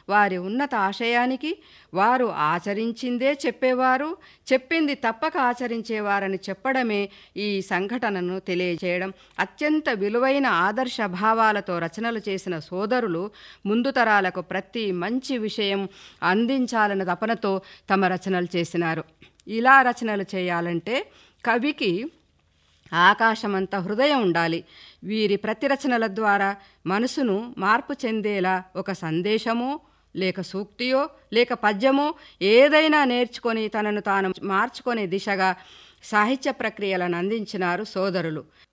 వారి ఉన్నత ఆశయానికి వారు ఆచరించిందే చెప్పేవారు చెప్పింది తప్పక ఆచరించేవారని చెప్పడమే ఈ సంఘటనను తెలియజేయడం అత్యంత విలువైన ఆదర్శ భావాలతో రచనలు చేసిన సోదరులు ముందు తరాలకు ప్రతి మంచి విషయం అందించాలన్న తపనతో తమ రచనలు చేసినారు ఇలా రచనలు చేయాలంటే కవికి ఆకాశమంత హృదయం ఉండాలి వీరి ప్రతిరచనల ద్వారా మనసును మార్పు చెందేలా ఒక సందేశమో లేక సూక్తియో లేక పద్యమో ఏదైనా నేర్చుకొని తనను తాను మార్చుకునే దిశగా సాహిత్య ప్రక్రియలను అందించినారు సోదరులు